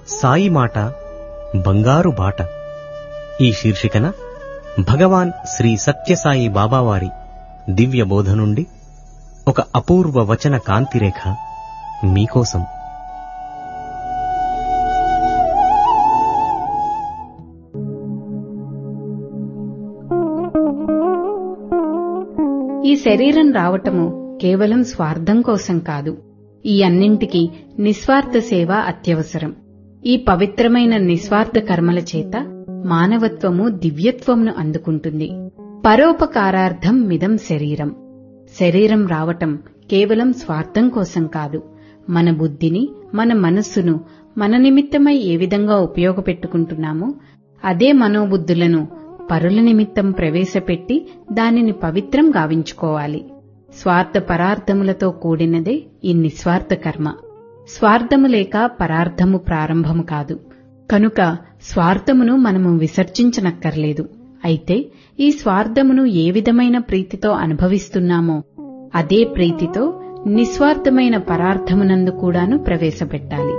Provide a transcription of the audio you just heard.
సాయి మాట బంగారు బాట ఈ శీర్షికన భగవాన్ శ్రీ సత్యసాయి బాబావారి దివ్య బోధ నుండి ఒక అపూర్వ వచన కాంతిరేఖ మీకోసం ఈ శరీరం రావటము కేవలం స్వార్థం కోసం కాదు ఈ అన్నింటికీ నిస్వార్థ సేవ అత్యవసరం ఈ పవిత్రమైన నిస్వార్థ కర్మల చేత మానవత్వము దివ్యత్వంను అందుకుంటుంది పరోపకారార్థం మిదం శరీరం శరీరం రావటం కేవలం స్వార్థం కోసం కాదు మన బుద్ధిని మన మనస్సును మన నిమిత్తమై ఏ విధంగా ఉపయోగపెట్టుకుంటున్నామో అదే మనోబుద్ధులను పరుల నిమిత్తం ప్రవేశపెట్టి దానిని పవిత్రం గావించుకోవాలి స్వార్థ పరార్థములతో కూడినదే ఈ నిస్వార్థ కర్మ స్వార్థము లేక పరార్థము ప్రారంభము కాదు కనుక స్వార్థమును మనము విసర్జించనక్కర్లేదు అయితే ఈ స్వార్థమును ఏ విధమైన ప్రీతితో అనుభవిస్తున్నామో అదే ప్రీతితో నిస్వార్థమైన పరార్థమునందు కూడాను ప్రవేశపెట్టాలి